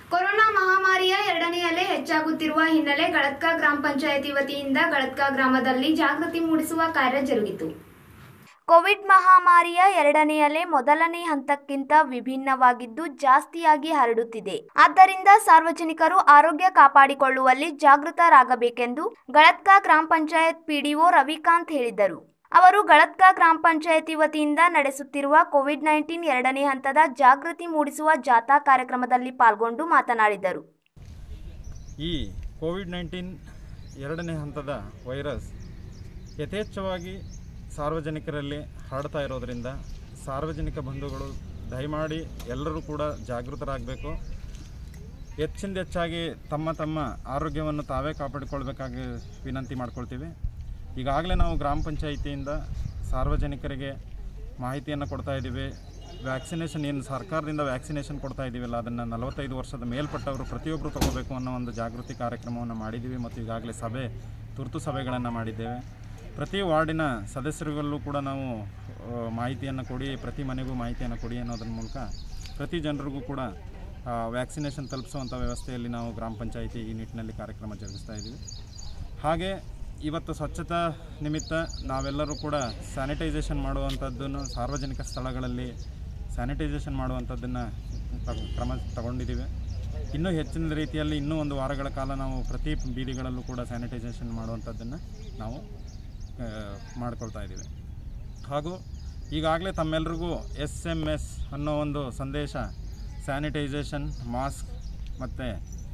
corona ಮಹಾಮಾರಿಯ ಎರಡನೇ ಅಲೆ ಹೆಚ್ಚಾಗುತ್ತಿರುವ ಹಿನ್ನೆಲೆ ಗಳತ್ಕ ಗ್ರಾಮ ಪಂಚಾಯತಿ ವತಿಯಿಂದ ಗಳತ್ಕ ಗ್ರಾಮದಲ್ಲಿ ಜಾಗೃತಿ ಮೂಡಿಸುವ ಕಾರ್ಯ ಜರುಗಿತು ಕೋವಿಡ್ ಮಹಾಮಾರಿಯ ಎರಡನೇ ಅಲೆ ಮೊದಲನೇ ಹಂತಕ್ಕಿಂತ ವಿಭಿನ್ನವಾಗಿದ್ದು ಜಾಸ್ತಿಯಾಗಿ ಹರಡುತ್ತಿದೆ ಆದ್ದರಿಂದ ಸಾರ್ವಜನಿಕರು ಆರೋಗ್ಯ ಕಾಪಾಡಿಕೊಳ್ಳುವಲ್ಲಿ ಜಾಗೃತರಾಗಬೇಕೆಂದು ಗಳತ್ಕ ಗ್ರಾಮ ಪಂಚಾಯತ್ ಪಿಡಿಒ ರವಿಕಾಂತ್ ಹೇಳಿದರು ಅವರು ಗಳತ್ಕ ಗ್ರಾಮ ಪಂಚಾಯತಿ ವತಿಯಿಂದ ನಡೆಸುತ್ತಿರುವ ಕೋವಿಡ್ ನೈನ್ಟೀನ್ ಎರಡನೇ ಹಂತದ ಜಾಗೃತಿ ಮೂಡಿಸುವ ಜಾಥಾ ಕಾರ್ಯಕ್ರಮದಲ್ಲಿ ಪಾಲ್ಗೊಂಡು ಮಾತನಾಡಿದರು ಈ ಕೋವಿಡ್ ನೈನ್ಟೀನ್ ಎರಡನೇ ಹಂತದ ವೈರಸ್ ಯಥೇಚ್ಛವಾಗಿ ಸಾರ್ವಜನಿಕರಲ್ಲಿ ಹರಡ್ತಾ ಇರೋದರಿಂದ ಸಾರ್ವಜನಿಕ ಬಂಧುಗಳು ದಯಮಾಡಿ ಎಲ್ಲರೂ ಕೂಡ ಜಾಗೃತರಾಗಬೇಕು ಹೆಚ್ಚಿಂದ ಹೆಚ್ಚಾಗಿ ತಮ್ಮ ತಮ್ಮ ಆರೋಗ್ಯವನ್ನು ತಾವೇ ಕಾಪಾಡಿಕೊಳ್ಬೇಕಾಗಿ ವಿನಂತಿ ಮಾಡ್ಕೊಳ್ತೀವಿ ಈಗಾಗಲೇ ನಾವು ಗ್ರಾಮ ಪಂಚಾಯಿತಿಯಿಂದ ಸಾರ್ವಜನಿಕರಿಗೆ ಮಾಹಿತಿಯನ್ನು ಕೊಡ್ತಾ ಇದ್ದೀವಿ ವ್ಯಾಕ್ಸಿನೇಷನ್ ಏನು ಸರ್ಕಾರದಿಂದ ವ್ಯಾಕ್ಸಿನೇಷನ್ ಕೊಡ್ತಾ ಇದ್ದೀವಲ್ಲ ಅದನ್ನು ನಲವತ್ತೈದು ವರ್ಷದ ಮೇಲ್ಪಟ್ಟವರು ಪ್ರತಿಯೊಬ್ಬರು ತಗೋಬೇಕು ಅನ್ನೋ ಒಂದು ಜಾಗೃತಿ ಕಾರ್ಯಕ್ರಮವನ್ನು ಮಾಡಿದ್ದೀವಿ ಮತ್ತು ಈಗಾಗಲೇ ಸಭೆ ತುರ್ತು ಸಭೆಗಳನ್ನು ಮಾಡಿದ್ದೇವೆ ಪ್ರತಿ ವಾರ್ಡಿನ ಸದಸ್ಯರುಗಳಲ್ಲೂ ಕೂಡ ನಾವು ಆ, ಮಾಹಿತಿಯನ್ನು ಕೊಡಿ ಪ್ರತಿ ಮನೆಗೂ ಮಾಹಿತಿಯನ್ನು ಕೊಡಿ ಅನ್ನೋದ್ರ ಮೂಲಕ ಪ್ರತಿ ಜನರಿಗೂ ಕೂಡ ವ್ಯಾಕ್ಸಿನೇಷನ್ ತಲುಪಿಸುವಂಥ ವ್ಯವಸ್ಥೆಯಲ್ಲಿ ನಾವು ಗ್ರಾಮ ಪಂಚಾಯಿತಿ ಈ ನಿಟ್ಟಿನಲ್ಲಿ ಕಾರ್ಯಕ್ರಮ ಜರುಗಿಸ್ತಾ ಇದ್ದೀವಿ ಹಾಗೆ ಇವತ್ತು ಸ್ವಚ್ಛತಾ ನಿಮಿತ್ತ ನಾವೆಲ್ಲರೂ ಕೂಡ ಸ್ಯಾನಿಟೈಸೇಷನ್ ಮಾಡುವಂಥದ್ದನ್ನು ಸಾರ್ವಜನಿಕ ಸ್ಥಳಗಳಲ್ಲಿ ಸ್ಯಾನಿಟೈಸೇಷನ್ ಮಾಡುವಂಥದ್ದನ್ನು ತಗೊ- ಕ್ರಮ ತಗೊಂಡಿದ್ದೀವಿ ಇನ್ನೂ ಹೆಚ್ಚಿನ ರೀತಿಯಲ್ಲಿ ಇನ್ನೂ ಒಂದು ವಾರಗಳ ಕಾಲ ನಾವು ಪ್ರತಿ ಬೀದಿಗಳಲ್ಲೂ ಕೂಡ ಸ್ಯಾನಿಟೈಸೇಷನ್ ಮಾಡುವಂಥದ್ದನ್ನು ನಾವು ಆ, ಮಾಡ್ಕೊಳ್ತಾ ಇದ್ದೀವಿ ಹಾಗೂ ಈಗಾಗಲೇ ತಮ್ಮೆಲ್ರಿಗೂ ಎಸ್ ಎಮ್ ಎಸ್ ಅನ್ನೋ ಒಂದು ಸಂದೇಶ ಸ್ಯಾನಿಟೈಸೇಷನ್ ಮಾಸ್ಕ್ ಮತ್ತು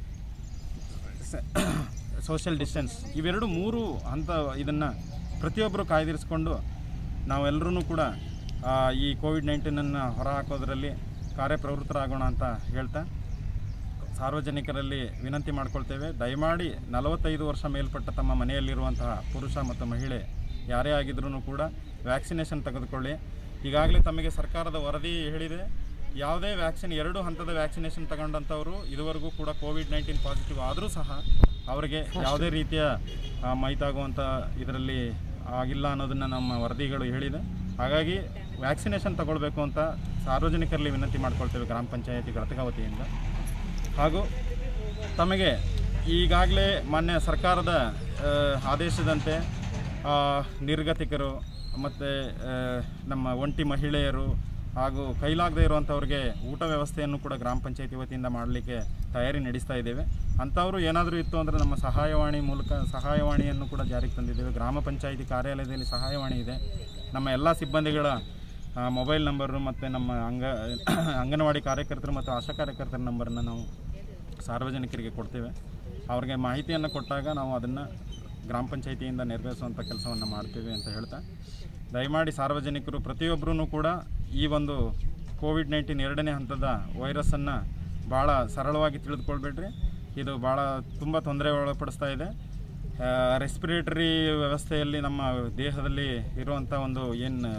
ಸೋಷಿಯಲ್ ಡಿಸ್ಟೆನ್ಸ್ ಇವೆರಡು ಮೂರು ಹಂತ ಇದನ್ನು ಪ್ರತಿಯೊಬ್ಬರು ಕಾಯ್ದಿರಿಸ್ಕೊಂಡು ನಾವೆಲ್ಲರೂ ಕೂಡ ಆ, ಈ ಕೋವಿಡ್ ನೈನ್ಟೀನನ್ನು ಹೊರಹಾಕೋದ್ರಲ್ಲಿ ಕಾರ್ಯಪ್ರವೃತ್ತರಾಗೋಣ ಅಂತ ಹೇಳ್ತಾ ಸಾರ್ವಜನಿಕರಲ್ಲಿ ವಿನಂತಿ ಮಾಡ್ಕೊಳ್ತೇವೆ ದಯಮಾಡಿ ನಲವತ್ತೈದು ವರ್ಷ ಮೇಲ್ಪಟ್ಟ ತಮ್ಮ ಮನೆಯಲ್ಲಿರುವಂತಹ ಪುರುಷ ಮತ್ತು ಮಹಿಳೆ ಯಾರೇ ಆಗಿದ್ರೂ ಕೂಡ ವ್ಯಾಕ್ಸಿನೇಷನ್ ತೆಗೆದುಕೊಳ್ಳಿ ಈಗಾಗಲೇ ತಮಗೆ ಸರ್ಕಾರದ ವರದಿ ಹೇಳಿದೆ ಯಾವುದೇ ವ್ಯಾಕ್ಸಿನ್ ಎರಡು ಹಂತದ ವ್ಯಾಕ್ಸಿನೇಷನ್ ತಗೊಂಡಂಥವರು ಇದುವರೆಗೂ ಕೂಡ ಕೋವಿಡ್ ನೈನ್ಟೀನ್ ಪಾಸಿಟಿವ್ ಆದರೂ ಸಹ ಅವರಿಗೆ ಯಾವುದೇ ರೀತಿಯ ಆ, ಮೈತಾಗುವಂಥ ಇದರಲ್ಲಿ ಆಗಿಲ್ಲ ಅನ್ನೋದನ್ನು ನಮ್ಮ ವರದಿಗಳು ಹೇಳಿದೆ ಹಾಗಾಗಿ ವ್ಯಾಕ್ಸಿನೇಷನ್ ತಗೊಳ್ಬೇಕು ಅಂತ ಸಾರ್ವಜನಿಕರಲ್ಲಿ ವಿನಂತಿ ಮಾಡ್ಕೊಳ್ತೇವೆ ಗ್ರಾಮ ಪಂಚಾಯತಿ ಘಟಕ ವತಿಯಿಂದ ಹಾಗೂ ತಮಗೆ ಈಗಾಗಲೇ ಮಾನ್ಯ ಸರ್ಕಾರದ ಆ, ಆದೇಶದಂತೆ ಆ, ನಿರ್ಗತಿಕರು ಮತ್ತು ನಮ್ಮ ಒಂಟಿ ಮಹಿಳೆಯರು ಹಾಗೂ ಕೈಲಾಗದೇ ಇರುವಂಥವ್ರಿಗೆ ಊಟ ವ್ಯವಸ್ಥೆಯನ್ನು ಕೂಡ ಗ್ರಾಮ ಪಂಚಾಯತಿ ವತಿಯಿಂದ ಮಾಡಲಿಕ್ಕೆ ತಯಾರಿ ನಡೆಸ್ತಾ ಇದ್ದೇವೆ ಅಂಥವರು ಏನಾದರೂ ಇತ್ತು ಅಂದರೆ ನಮ್ಮ ಸಹಾಯವಾಣಿ ಮೂಲಕ ಸಹಾಯವಾಣಿಯನ್ನು ಕೂಡ ಜಾರಿಗೆ ತಂದಿದ್ದೇವೆ ಗ್ರಾಮ ಪಂಚಾಯತಿ ಕಾರ್ಯಾಲಯದಲ್ಲಿ ಸಹಾಯವಾಣಿ ಇದೆ ನಮ್ಮ ಎಲ್ಲ ಸಿಬ್ಬಂದಿಗಳ ಆ, ಮೊಬೈಲ್ ನಂಬರು ಮತ್ತು ನಮ್ಮ ಅಂಗ ಅಂಗನವಾಡಿ ಕಾರ್ಯಕರ್ತರು ಮತ್ತು ಆಶಾ ಕಾರ್ಯಕರ್ತರ ನಂಬರನ್ನು ನಾವು ಸಾರ್ವಜನಿಕರಿಗೆ ಕೊಡ್ತೇವೆ ಅವ್ರಿಗೆ ಮಾಹಿತಿಯನ್ನು ಕೊಟ್ಟಾಗ ನಾವು ಅದನ್ನು ಗ್ರಾಮ ಪಂಚಾಯಿತಿಯಿಂದ ನೆರವೇರಿಸುವಂಥ ಕೆಲಸವನ್ನು ಮಾಡ್ತೇವೆ ಅಂತ ಹೇಳ್ತಾ ದಯಮಾಡಿ ಸಾರ್ವಜನಿಕರು ಪ್ರತಿಯೊಬ್ಬರೂ ಕೂಡ ಈ ಒಂದು ಕೋವಿಡ್ ನೈನ್ಟೀನ್ ಎರಡನೇ ಹಂತದ ವೈರಸ್ಸನ್ನು ಭಾಳ ಸರಳವಾಗಿ ತಿಳಿದುಕೊಳ್ಬೇಡ್ರಿ ಇದು ಭಾಳ ತುಂಬ ತೊಂದರೆ ಒಳಪಡಿಸ್ತಾ ಇದೆ ರೆಸ್ಪಿರೇಟರಿ ವ್ಯವಸ್ಥೆಯಲ್ಲಿ ನಮ್ಮ ದೇಹದಲ್ಲಿ ಇರುವಂಥ ಒಂದು ಏನು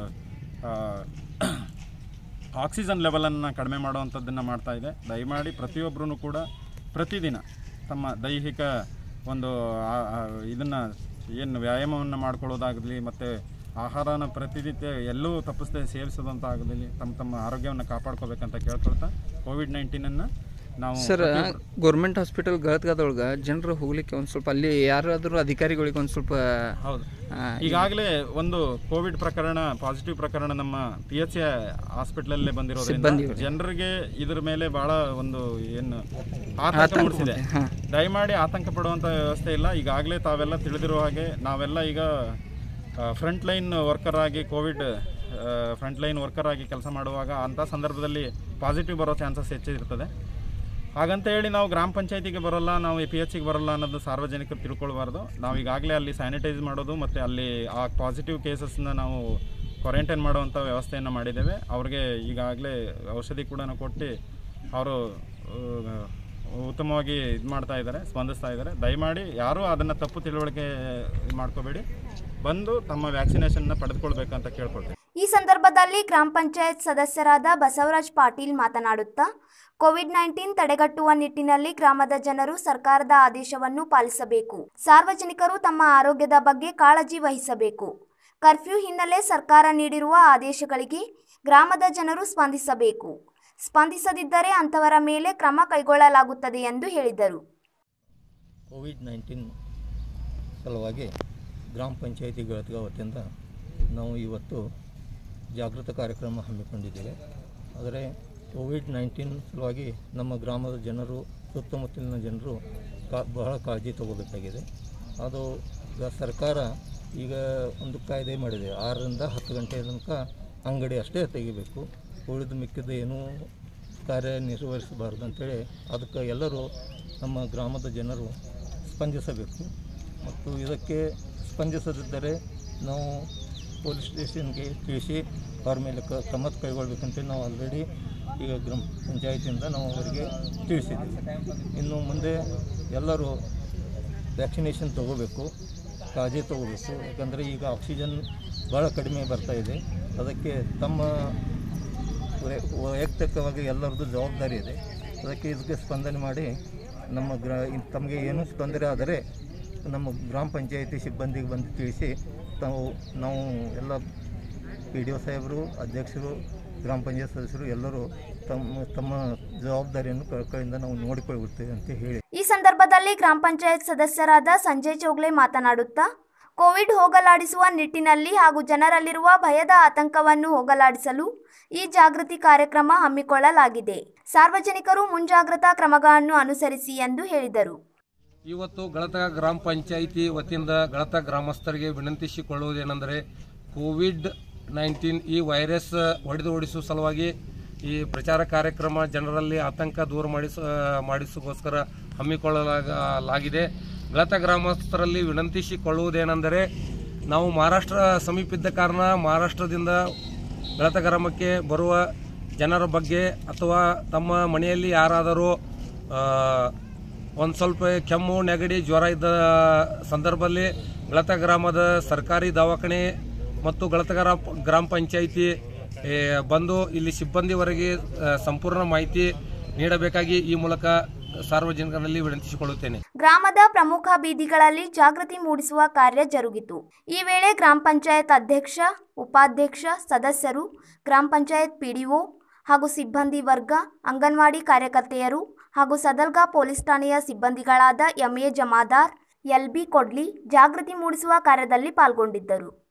ಆಕ್ಸಿಜನ್ ಲೆವೆಲನ್ನು ಕಡಿಮೆ ಮಾಡುವಂಥದ್ದನ್ನು ಮಾಡ್ತಾ ಇದೆ ದಯಮಾಡಿ ಪ್ರತಿಯೊಬ್ಬರೂ ಕೂಡ ಪ್ರತಿದಿನ ತಮ್ಮ ದೈಹಿಕ ಒಂದು ಇದನ್ನು ಏನು ವ್ಯಾಯಾಮವನ್ನು ಮಾಡ್ಕೊಳ್ಳೋದಾಗಲಿ ಮತ್ತು ಆಹಾರನ ಪ್ರತಿನಿತ್ಯ ಎಲ್ಲೂ ತಪ್ಪಿಸದೆ ಸೇವಿಸೋದಂತಾಗಲಿ ತಮ್ಮ ತಮ್ಮ ಆರೋಗ್ಯವನ್ನು ಕಾಪಾಡ್ಕೋಬೇಕಂತ ಕೇಳ್ಕೊಳ್ತಾ ಕೋವಿಡ್ ನೈನ್ಟೀನನ್ನು ನಾವು ಸರ್ ಪ್ರತಿಯೊಬ್ರು- ಗೌರ್ಮೆಂಟ್ ಹಾಸ್ಪಿಟಲ್ ಗಳತ್ಗದೊಳಗೆ ಜನರು ಹೋಗ್ಲಿಕ್ಕೆ ಒಂದು ಸ್ವಲ್ಪ ಅಲ್ಲಿ ಯಾರಾದರೂ ಅಧಿಕಾರಿಗಳಿಗೆ ಒಂದು ಸ್ವಲ್ಪ ಹೌದು ಆ, ಈಗಾಗಲೇ ಒಂದು ಕೋವಿಡ್ ಪ್ರಕರಣ ಪಾಸಿಟಿವ್ ಪ್ರಕರಣ ನಮ್ಮ ಪಿ ಎಚ್ ಸಿ ಹಾಸ್ಪಿಟಲಲ್ಲೇ ಬಂದಿರೋದ್ರಿಂದ ಜನರಿಗೆ ಇದ್ರ ಮೇಲೆ ಬಹಳ ಒಂದು ಏನು ಆತಂಕ ಮೂಡಿಸಿದೆ ದಯಮಾಡಿ ಆತಂಕ ಪಡುವಂತ ವ್ಯವಸ್ಥೆ ಇಲ್ಲ ಈಗಾಗಲೇ ತಾವೆಲ್ಲ ತಿಳಿದಿರುವ ಹಾಗೆ ನಾವೆಲ್ಲ ಈಗ ಫ್ರಂಟ್ ಲೈನ್ ವರ್ಕರ್ ಆಗಿ ಕೋವಿಡ್ ಫ್ರಂಟ್ ಲೈನ್ ವರ್ಕರ್ ಆಗಿ ಕೆಲಸ ಮಾಡುವಾಗ ಅಂಥ ಸಂದರ್ಭದಲ್ಲಿ ಪಾಸಿಟಿವ್ ಬರೋ ಚಾನ್ಸಸ್ ಹೆಚ್ಚಿರ್ತದೆ ಹಾಗಂತ ಹೇಳಿ ನಾವು ಗ್ರಾಮ ಪಂಚಾಯತಿಗೆ ಬರೋಲ್ಲ ನಾವು ಪಿ ಎಚ್ ಸಿಗೆ ಬರೋಲ್ಲ ಅನ್ನೋದು ಸಾರ್ವಜನಿಕರು ತಿಳ್ಕೊಳ್ಬಾರ್ದು ನಾವು ಈಗಾಗಲೇ ಅಲ್ಲಿ ಸ್ಯಾನಿಟೈಸ್ ಮಾಡೋದು ಮತ್ತು ಅಲ್ಲಿ ಆ ಪಾಸಿಟಿವ್ ಕೇಸಸ್ನ ನಾವು ಕ್ವಾರಂಟೈನ್ ಮಾಡುವಂಥ ವ್ಯವಸ್ಥೆಯನ್ನು ಮಾಡಿದ್ದೇವೆ ಅವ್ರಿಗೆ ಈಗಾಗಲೇ ಔಷಧಿ ಕೂಡ ಕೊಟ್ಟು ಅವರು ಉತ್ತಮವಾಗಿ ಇದು ಮಾಡ್ತಾ ಇದ್ದಾರೆ ಸ್ಪಂದಿಸ್ತಾ ಇದ್ದಾರೆ ದಯಮಾಡಿ ಯಾರೂ ಅದನ್ನು ತಪ್ಪು ತಿಳುವಳಿಕೆ ಮಾಡ್ಕೋಬೇಡಿ ಬಂದು ತಮ್ಮ ವ್ಯಾಕ್ಸಿನೇಷನ್ನ ಪಡೆದುಕೊಳ್ಬೇಕಂತ ಕೇಳ್ಕೊಳ್ತೀನಿ ಈ ಸಂದರ್ಭದಲ್ಲಿ ಗ್ರಾಮ ಪಂಚಾಯತ್ ಸದಸ್ಯರಾದ ಬಸವರಾಜ್ ಪಾಟೀಲ್ ಮಾತನಾಡುತ್ತಾ ಕೋವಿಡ್ ನೈನ್ಟೀನ್ ತಡೆಗಟ್ಟುವ ನಿಟ್ಟಿನಲ್ಲಿ ಗ್ರಾಮದ ಜನರು ಸರ್ಕಾರದ ಆದೇಶವನ್ನು ಪಾಲಿಸಬೇಕು ಸಾರ್ವಜನಿಕರು ತಮ್ಮ ಆರೋಗ್ಯದ ಬಗ್ಗೆ ಕಾಳಜಿ ವಹಿಸಬೇಕು ಕರ್ಫ್ಯೂ ಹಿನ್ನೆಲೆ ಸರ್ಕಾರ ನೀಡಿರುವ ಆದೇಶಗಳಿಗೆ ಗ್ರಾಮದ ಜನರು ಸ್ಪಂದಿಸಬೇಕು ಸ್ಪಂದಿಸದಿದ್ದರೆ ಅಂತವರ ಮೇಲೆ ಕ್ರಮ ಕೈಗೊಳ್ಳಲಾಗುತ್ತದೆ ಎಂದು ಹೇಳಿದರು ಕೋವಿಡ್ ನೈನ್ಟೀನ್ ಸಲುವಾಗಿ ಗ್ರಾಮ ಪಂಚಾಯಿತಿ ಗಳತ್ಗ ವತಿಯಿಂದ ನಾವು ಇವತ್ತು ಜಾಗೃತ ಕಾರ್ಯಕ್ರಮ ಹಮ್ಮಿಕೊಂಡಿದ್ದೇವೆ ಆದರೆ ಕೋವಿಡ್ ನೈನ್ಟೀನ್ ಸಲುವಾಗಿ ನಮ್ಮ ಗ್ರಾಮದ ಜನರು ಸುತ್ತಮುತ್ತಲಿನ ಜನರು ಕಾ ಬಹಳ ಕಾಳಜಿ ತಗೋಬೇಕಾಗಿದೆ ಅದು ಈಗ ಸರ್ಕಾರ ಈಗ ಒಂದು ಕಾಯ್ದೆ ಮಾಡಿದೆ ಆರರಿಂದ ಹತ್ತು ಗಂಟೆ ತನಕ ಅಂಗಡಿ ಅಷ್ಟೇ ತೆಗಿಬೇಕು ಉಳಿದು ಮಿಕ್ಕಿದ ಏನೂ ಕಾರ್ಯನಿರ್ವಹಿಸಬಾರ್ದು ಅಂತೇಳಿ ಅದಕ್ಕೆ ಎಲ್ಲರೂ ನಮ್ಮ ಗ್ರಾಮದ ಜನರು ಸ್ಪಂದಿಸಬೇಕು ಮತ್ತು ಇದಕ್ಕೆ ಸ್ಪಂದಿಸದಿದ್ದರೆ ನಾವು ಪೊಲೀಸ್ ಸ್ಟೇಷನ್ಗೆ ತಿಳಿಸಿ ಅವ್ರ ಮೇಲೆ ಕ ಕ್ರಮ ಕೈಗೊಳ್ಬೇಕಂತೇಳಿ ನಾವು ಆಲ್ರೆಡಿ ಈಗ ಗ್ರಾಮ ಪಂಚಾಯತಿಯಿಂದ ನಾವು ಅವರಿಗೆ ತಿಳಿಸಿದ್ದೀವಿ ಇನ್ನು ಮುಂದೆ ಎಲ್ಲರೂ ವ್ಯಾಕ್ಸಿನೇಷನ್ ತಗೋಬೇಕು ಕಾಳಜಿ ತಗೋಬೇಕು ಯಾಕಂದರೆ ಈಗ ಆಕ್ಸಿಜನ್ ಭಾಳ ಕಡಿಮೆ ಬರ್ತಾ ಇದೆ ಅದಕ್ಕೆ ತಮ್ಮ ವೈ- ವೈಯಕ್ತಿಕವಾಗಿ ಎಲ್ಲರದ್ದು ಜವಾಬ್ದಾರಿ ಇದೆ ಅದಕ್ಕೆ ಇದಕ್ಕೆ ಸ್ಪಂದನೆ ಮಾಡಿ ನಮ್ಮ ಗ್ರಾ ಇನ್- ತಮಗೆ ಏನೂ ತೊಂದರೆ ಆದರೆ ನಮ್ಮ ಗ್ರಾಮ ಪಂಚಾಯಿತಿ ಸಿಬ್ಬಂದಿಗೆ ಬಂದು ತಿಳಿಸಿ ತಾವು ನಾವು ಎಲ್ಲ ಪಿ ಡಿ ಒ ಸಾಹೇಬರು ಅಧ್ಯಕ್ಷರು ಗ್ರಾಮ ಪಂಚಾಯತ್ ಸದಸ್ಯರು ಎಲ್ಲರೂ ತಮ್ಮ ತಮ್ಮ ಜವಾಬ್ದಾರಿಯನ್ನು ಕಳ್ಕಳಿಂದ ನಾವು ನೋಡಿಕೊಳ್ಳುತ್ತೇವೆ ಅಂತ ಹೇಳಿ ಈ ಸಂದರ್ಭದಲ್ಲಿ ಗ್ರಾಮ ಪಂಚಾಯತ್ ಸದಸ್ಯರಾದ ಸಂಜಯ್ ಚೋಗ್ಲೆ ಮಾತನಾಡುತ್ತಾ ಕೋವಿಡ್ ಹೋಗಲಾಡಿಸುವ ನಿಟ್ಟಿನಲ್ಲಿ ಹಾಗೂ ಜನರಲ್ಲಿರುವ ಭಯದ ಆತಂಕವನ್ನು ಹೋಗಲಾಡಿಸಲು ಈ ಜಾಗೃತಿ ಕಾರ್ಯಕ್ರಮ ಹಮ್ಮಿಕೊಳ್ಳಲಾಗಿದೆ ಸಾರ್ವಜನಿಕರು ಮುಂಜಾಗ್ರತಾ ಕ್ರಮಗಳನ್ನು ಅನುಸರಿಸಿ ಎಂದು ಹೇಳಿದರು ಇವತ್ತು ಗಳತ ಗ್ರಾಮ ಪಂಚಾಯಿತಿ ವತಿಯಿಂದ ಗಳತ ಗ್ರಾಮಸ್ಥರಿಗೆ ವಿನಂತಿಸಿಕೊಳ್ಳುವುದೇನೆಂದರೆ ಕೋವಿಡ್ ನೈನ್ಟೀನ್ ಈ ವೈರಸ್ ಹೊಡೆದು ಓಡಿಸುವ ಸಲುವಾಗಿ ಈ ಪ್ರಚಾರ ಕಾರ್ಯಕ್ರಮ ಜನರಲ್ಲಿ ಆತಂಕ ದೂರ ಮಾಡಿಸ ಮಾಡಿಸೋಗೋಸ್ಕರ ಹಮ್ಮಿಕೊಳ್ಳಲಾಗಿದೆ ಗಳತ ಗ್ರಾಮಸ್ಥರಲ್ಲಿ ವಿನಂತಿಸಿಕೊಳ್ಳುವುದೇನೆಂದರೆ ನಾವು ಮಹಾರಾಷ್ಟ್ರ ಸಮೀಪಿದ್ದ ಕಾರಣ ಮಹಾರಾಷ್ಟ್ರದಿಂದ ಗಳತ ಗ್ರಾಮಕ್ಕೆ ಬರುವ ಜನರ ಬಗ್ಗೆ ಅಥವಾ ತಮ್ಮ ಮನೆಯಲ್ಲಿ ಯಾರಾದರೂ ಆ, ಒಂದು ಸ್ವಲ್ಪ ಕೆಮ್ಮು ನೆಗಡಿ ಜ್ವರ ಇದ್ದ ಸಂದರ್ಭದಲ್ಲಿ ಗಳತ ಗ್ರಾಮದ ಸರ್ಕಾರಿ ದವಾಖಾನೆ ಮತ್ತು ಗಳತ ಗ್ರಾಮ ಗ್ರಾಮ ಪಂಚಾಯಿತಿ ಏ, ಬಂದು ಇಲ್ಲಿ ಸಿಬ್ಬಂದಿವರೆಗೆ ಆ, ಸಂಪೂರ್ಣ ಮಾಹಿತಿ ನೀಡಬೇಕಾಗಿ ಈ ಮೂಲಕ ಸಾರ್ವಜನಿಕರಲ್ಲಿ ವಿನಂತಿಸಿಕೊಳ್ಳುತ್ತೇನೆ ಗ್ರಾಮದ ಪ್ರಮುಖ ಬೀದಿಗಳಲ್ಲಿ ಜಾಗೃತಿ ಮೂಡಿಸುವ ಕಾರ್ಯ ಜರುಗಿತು ಈ ವೇಳೆ ಗ್ರಾಮ ಪಂಚಾಯತ್ ಅಧ್ಯಕ್ಷ ಉಪಾಧ್ಯಕ್ಷ ಸದಸ್ಯರು ಗ್ರಾಮ ಪಂಚಾಯತ್ ಪಿಡಿಒ ಹಾಗೂ ಸಿಬ್ಬಂದಿ ವರ್ಗ ಅಂಗನವಾಡಿ ಕಾರ್ಯಕರ್ತೆಯರು ಹಾಗೂ ಸದಲ್ಗಾ ಪೊಲೀಸ್ ಠಾಣೆಯ ಸಿಬ್ಬಂದಿಗಳಾದ ಎಂಎ ಜಮಾದಾರ್ ಎಲ್ಬಿ ಕೊಡ್ಲಿ ಜಾಗೃತಿ ಮೂಡಿಸುವ ಕಾರ್ಯದಲ್ಲಿ ಪಾಲ್ಗೊಂಡಿದ್ದರು